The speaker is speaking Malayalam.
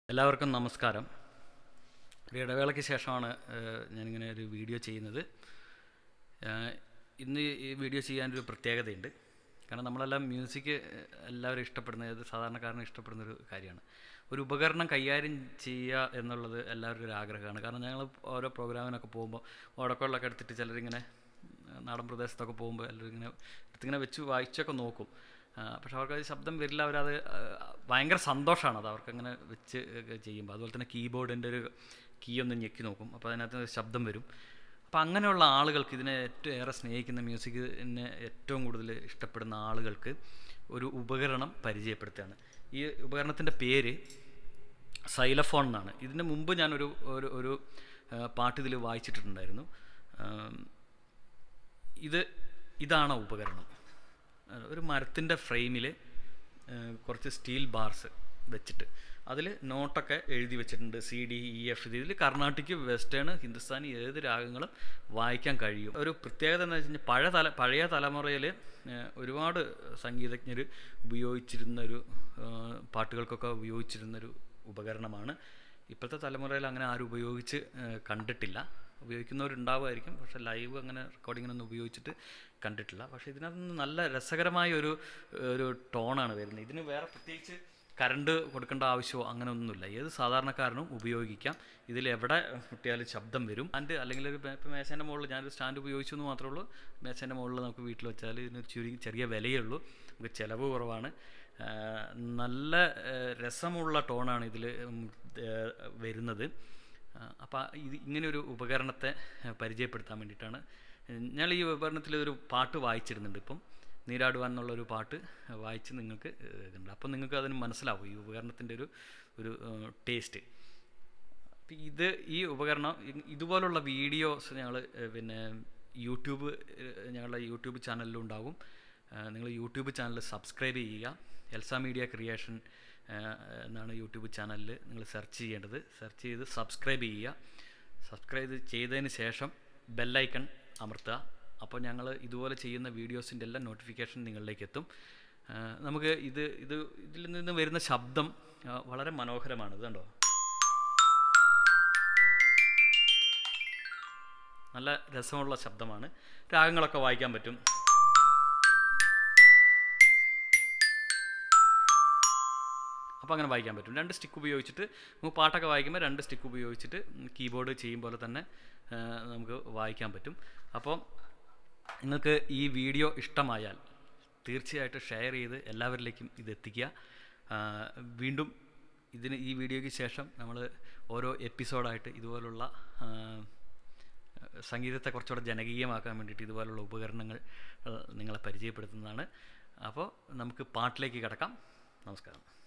എല്ലാവർക്കും നമസ്കാരം ഒരു ഇടവേളയ്ക്ക് ശേഷമാണ് ഏഹ്, ഞാനിങ്ങനെ ഒരു വീഡിയോ ചെയ്യുന്നത് ഏഹ്, ഇന്ന് ഈ വീഡിയോ ചെയ്യാനൊരു പ്രത്യേകതയുണ്ട് കാരണം നമ്മളെല്ലാം മ്യൂസിക് എല്ലാവരും ഇഷ്ടപ്പെടുന്ന ഏത് സാധാരണക്കാരനും ഇഷ്ടപ്പെടുന്ന ഒരു കാര്യമാണ് ഒരു ഉപകരണം കൈകാര്യം ചെയ്യുക എന്നുള്ളത് എല്ലാവരുടെ ഒരു ആഗ്രഹമാണ് കാരണം ഞങ്ങൾ ഓരോ പ്രോഗ്രാമിനൊക്കെ പോകുമ്പോൾ ഓടക്കോളിലൊക്കെ എടുത്തിട്ട് ചിലരിങ്ങനെ ഏഹ്, നാടൻ പ്രദേശത്തൊക്കെ പോകുമ്പോൾ എല്ലാവരും ഇങ്ങനെ എടുത്തിങ്ങനെ വെച്ച് വായിച്ചൊക്കെ നോക്കും ആ, പക്ഷെ അവർക്ക് അത് ശബ്ദം വരില്ല അവരത് ആ, ഭയങ്കര സന്തോഷമാണ് അത് അവർക്കങ്ങനെ വെച്ച് ഒക്കെ ചെയ്യുമ്പോൾ അതുപോലെ തന്നെ കീബോർഡിൻ്റെ ഒരു കീ ഒന്ന് ഞെക്കി നോക്കും അപ്പോൾ അതിനകത്ത് ശബ്ദം വരും അപ്പോൾ അങ്ങനെയുള്ള ആളുകൾക്ക് ഇതിനെ ഏറ്റവും ഏറെ സ്നേഹിക്കുന്ന മ്യൂസിക്കിനെ ഏറ്റവും കൂടുതൽ ഇഷ്ടപ്പെടുന്ന ആളുകൾക്ക് ഒരു ഉപകരണം പരിചയപ്പെടുത്തുകയാണ് ഈ ഉപകരണത്തിൻ്റെ പേര് സൈലഫോൺ എന്നാണ് ഇതിന് മുമ്പ് ഞാനൊരു ഒരു ഒരു ആ, പാട്ട് ഇതിൽ വായിച്ചിട്ടുണ്ടായിരുന്നു ആം, ഇത് ഇതാണ് ആ ഉപകരണം ആ, ഒരു മരത്തിൻ്റെ ഫ്രെയിമിൽ കുറച്ച് സ്റ്റീൽ ബാർസ് വെച്ചിട്ട് അതിൽ നോട്ടൊക്കെ എഴുതി വെച്ചിട്ടുണ്ട് സി ഡി ഇ എഫ് ഇതിൽ കർണാട്ടിക് വെസ്റ്റേൺ ഹിന്ദുസ്ഥാനി ഏത് രാഗങ്ങളും വായിക്കാൻ കഴിയും ഒരു പ്രത്യേകത എന്ന് വെച്ച് കഴിഞ്ഞാൽ പഴയ തല പഴയ തലമുറയിൽ ഒരുപാട് സംഗീതജ്ഞർ ഉപയോഗിച്ചിരുന്ന ഒരു ആ, പാട്ടുകൾക്കൊക്കെ ഉപയോഗിച്ചിരുന്നൊരു ഉപകരണമാണ് ഇപ്പോഴത്തെ തലമുറയിൽ അങ്ങനെ ആരും ഉപയോഗിച്ച് ആ, കണ്ടിട്ടില്ല ഉപയോഗിക്കുന്നവരുണ്ടാവുമായിരിക്കും പക്ഷേ ലൈവ് അങ്ങനെ റെക്കോർഡിങ്ങിനൊന്നും ഉപയോഗിച്ചിട്ട് കണ്ടിട്ടില്ല പക്ഷേ ഇതിനകത്ത് നിന്ന് നല്ല രസകരമായ ഒരു ഒരു ടോണാണ് വരുന്നത് ഇതിന് വേറെ പ്രത്യേകിച്ച് കറണ്ട് കൊടുക്കേണ്ട ആവശ്യമോ അങ്ങനെ ഒന്നുമില്ല ഏത് സാധാരണക്കാരനും ഉപയോഗിക്കാം ഇതിൽ എവിടെ മുട്ടിയാലും ശബ്ദം വരും സ്റ്റാൻഡ് അല്ലെങ്കിൽ ഒരു ഇപ്പം മേശേൻ്റെ മുകളിൽ ഞാനൊരു സ്റ്റാൻഡ് ഉപയോഗിച്ചു എന്ന് മാത്രമേ ഉള്ളൂ മേശേൻ്റെ മുകളിൽ നമുക്ക് വീട്ടിൽ വെച്ചാൽ ഇതിന് ചുരുങ്ങി ചെറിയ വിലയേ ഉള്ളൂ നമുക്ക് ചിലവ് കുറവാണ് ആ, നല്ല ആ, രസമുള്ള ടോണാണ് ഇതിൽ വരുന്നത് അപ്പോൾ ഇത് ഇങ്ങനെയൊരു ഉപകരണത്തെ ആ, പരിചയപ്പെടുത്താൻ വേണ്ടിയിട്ടാണ് ഞങ്ങൾ ഈ ഉപകരണത്തിൽ ഒരു പാട്ട് വായിച്ചിരുന്നുണ്ട് ഇപ്പം നീരാടുവാൻ എന്നുള്ളൊരു പാട്ട് വായിച്ച് നിങ്ങൾക്ക് ഇതുണ്ട് അപ്പം നിങ്ങൾക്ക് അതിന് മനസ്സിലാവും ഈ ഉപകരണത്തിൻ്റെ ഒരു ഒരു ടേസ്റ്റ് അപ്പം ഇത് ഈ ഉപകരണം ഇ- ഇതുപോലുള്ള വീഡിയോസ് ഞങ്ങൾ പിന്നെ യൂട്യൂബ് ഏഹ്, ഞങ്ങളുടെ യൂട്യൂബ് ചാനലിലും ഉണ്ടാകും നിങ്ങൾ യൂട്യൂബ് ചാനൽ സബ്സ്ക്രൈബ് ചെയ്യുക എൽസ മീഡിയ ക്രിയേഷൻ ഏഹ്, എന്നാണ് യൂട്യൂബ് ചാനലിൽ നിങ്ങൾ സെർച്ച് ചെയ്യേണ്ടത് സെർച്ച് ചെയ്ത് സബ്സ്ക്രൈബ് ചെയ്യുക സബ്സ്ക്രൈബ് ചെയ്തതിന് ശേഷം ബെല്ലൈക്കൺ അമർത്തുക അപ്പോൾ ഞങ്ങൾ ഇതുപോലെ ചെയ്യുന്ന വീഡിയോസിൻ്റെ എല്ലാം നോട്ടിഫിക്കേഷൻ നിങ്ങളിലേക്ക് എത്തും ആ, നമുക്ക് ഇത് ഇത് ഇതിൽ നിന്ന് വരുന്ന ശബ്ദം ആ, വളരെ മനോഹരമാണ് ഇത് കണ്ടോ നല്ല രസമുള്ള ശബ്ദമാണ് രാഗങ്ങളൊക്കെ വായിക്കാൻ പറ്റും അപ്പോൾ അങ്ങനെ വായിക്കാൻ പറ്റും രണ്ട് സ്റ്റിക്ക് ഉപയോഗിച്ചിട്ട് നമുക്ക് പാട്ടൊക്കെ വായിക്കുമ്പോൾ രണ്ട് സ്റ്റിക്ക് ഉപയോഗിച്ചിട്ട് കീബോർഡ് ചെയ്യും പോലെ തന്നെ ആ, നമുക്ക് വായിക്കാൻ പറ്റും അപ്പോൾ നിങ്ങൾക്ക് ഈ വീഡിയോ ഇഷ്ടമായാൽ തീർച്ചയായിട്ടും ഷെയർ ചെയ്ത് എല്ലാവരിലേക്കും ഇത് എത്തിക്കുക ആ, വീണ്ടും ഇതിന് ഈ വീഡിയോയ്ക്ക് ശേഷം നമ്മൾ ഓരോ എപ്പിസോഡായിട്ട് ഇതുപോലുള്ള ആ, സംഗീതത്തെ കുറച്ചുകൂടെ ജനകീയമാക്കാൻ വേണ്ടിയിട്ട് ഇതുപോലുള്ള ഉപകരണങ്ങൾ ആ, നിങ്ങളെ പരിചയപ്പെടുത്തുന്നതാണ് അപ്പോൾ നമുക്ക് പാട്ടിലേക്ക് കിടക്കാം നമസ്കാരം